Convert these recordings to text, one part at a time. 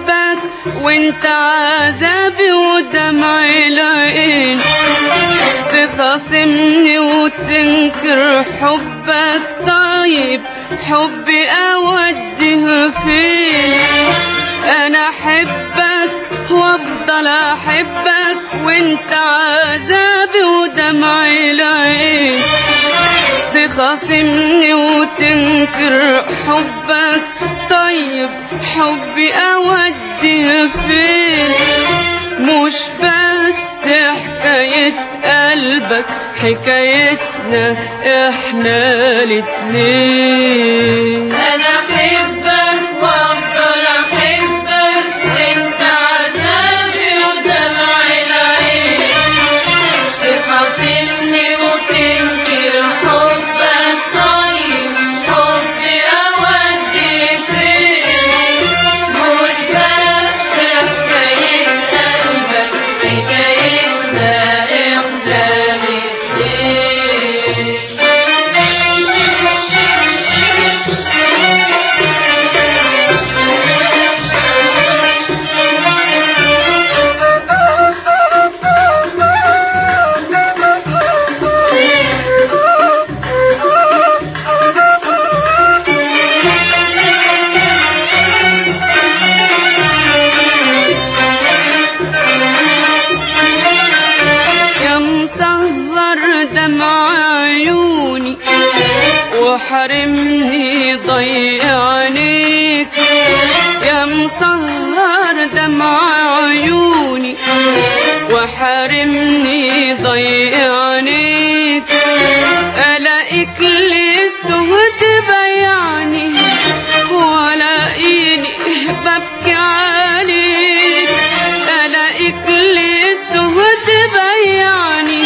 احبك وانت عذابي ودمع العين تخاصمني وتنكر حبك طيب حبي اوديه فين انا احبك وافضل احبك وانت عذابي ودمع العين تخاصمني وتنكر حبك طيب حبي اوديه فين مش بس حكاية قلبك حكايتنا احنا الاتنين انا احبك وافضل احبك وانت عذابي ودمع العين تخاصمني وتنكر حبك طيب حبي اودي فين مش بس حكاية قلبك حكايتنا احنا يا مسهر دمع عيوني وحرمني ضيع عينيك يا مسهر دمع عيوني وحرمني ضيع عينيك الاقيك لي سهد بيعني ولاقيني ببكي عليك الاقيك لي سهد بيعني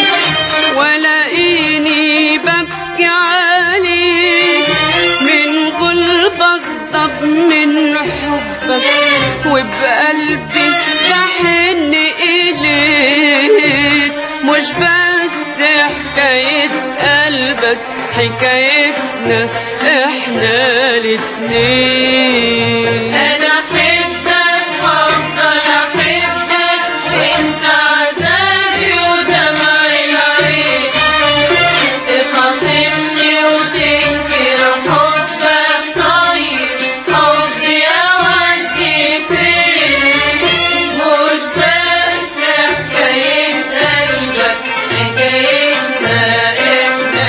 ولاقيني ببكي عليك من غلبك ضب من حبك وبقلبي بحن إليك مش بس حكاية قلبك حكايتنا احنا الاتنين انا احبك وافضل احبك وانت عذابي ودمع العين تخاصمني وتنكر حبك طيب حبي اودي فين مش بس حكاية قلبك حكايتنا احنا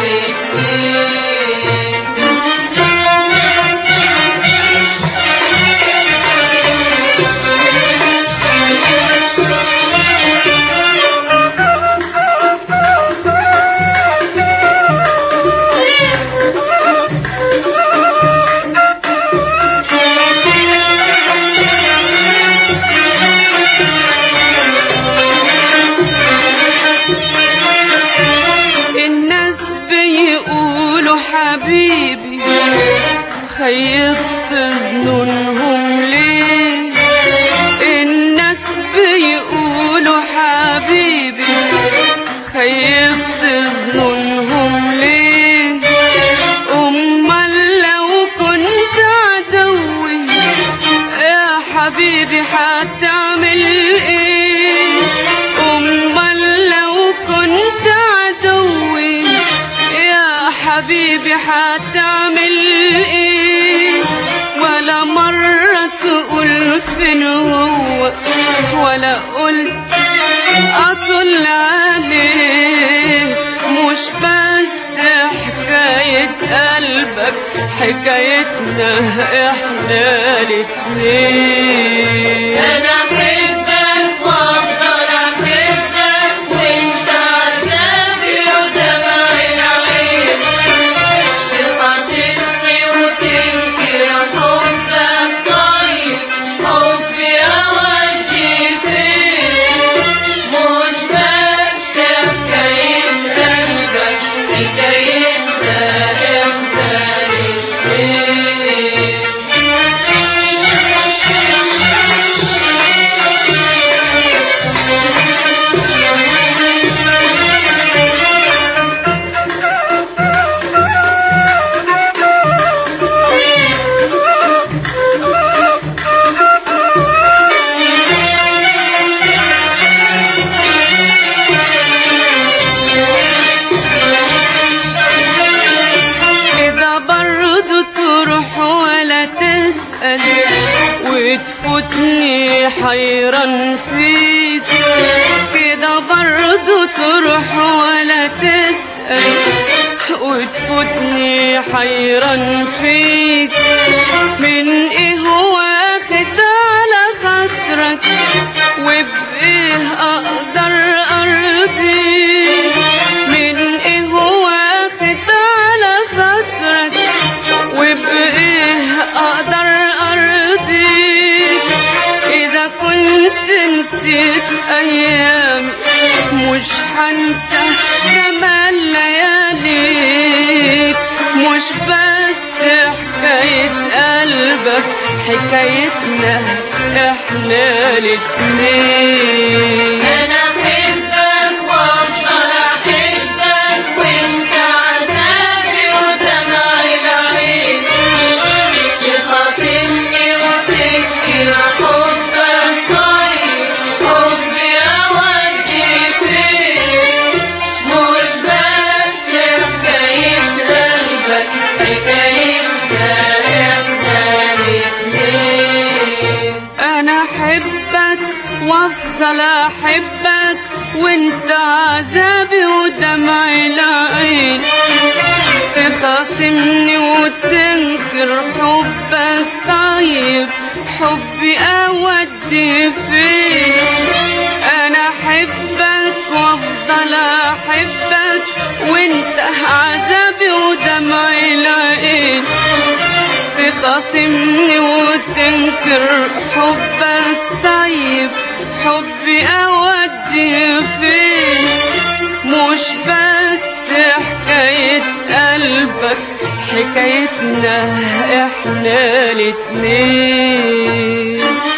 الناس بيقولوا حبيبي خيطت ظنونهم ليه الناس بيقولوا حبيبي خيطت ظنونهم ليه امال لو كنت عدوي يا حبيبي هتعمل ايه امال لو كنت عدوي يا حبيبي هتعمل ايه ولا مرة تقول فين هو ولا قلت اطل عليه مش بس حكاية قلبك حكايتنا احنا الاتنين انا احبك وافضل احبك وانت عذابي ودمع العين تخاصمني وتنكر حبك طيب حبي اودي فين مش بس حكاية قلبك حكايتنا احنا الاتنين وتفوتني حيران فيك كده برضو تروح ولا تسأل وتفوتني حيران فيك من ايه واخد على خاطرك وبايه اقدر ارضيك من ايه واخد على خاطرك وبايه اقدر ارضيك اذا كنت نسيت ايام مش هنسى جمال لياليك مش بس حكاية قلبك حكايتنا احنا الاتنين أنا أحبك وأفضل أحبك وأنت عذابي ودمعي العين تخاصمني وتكسر حبك طيب حبي أودي فين مش بس حكاية قلبك حكايتنا إحنا الاتنين انا احبك وافضل احبك وانت عذابي ودمعي العين تخاصمني وتنكر حبك طيب حبي اودي فين انا احبك وافضل احبك وانت عذابي ودمعي العين تخاصمني وتنكر حبك طيب حبي اودي فين مش بس حكاية قلبك حكايتنا احنا الاتنين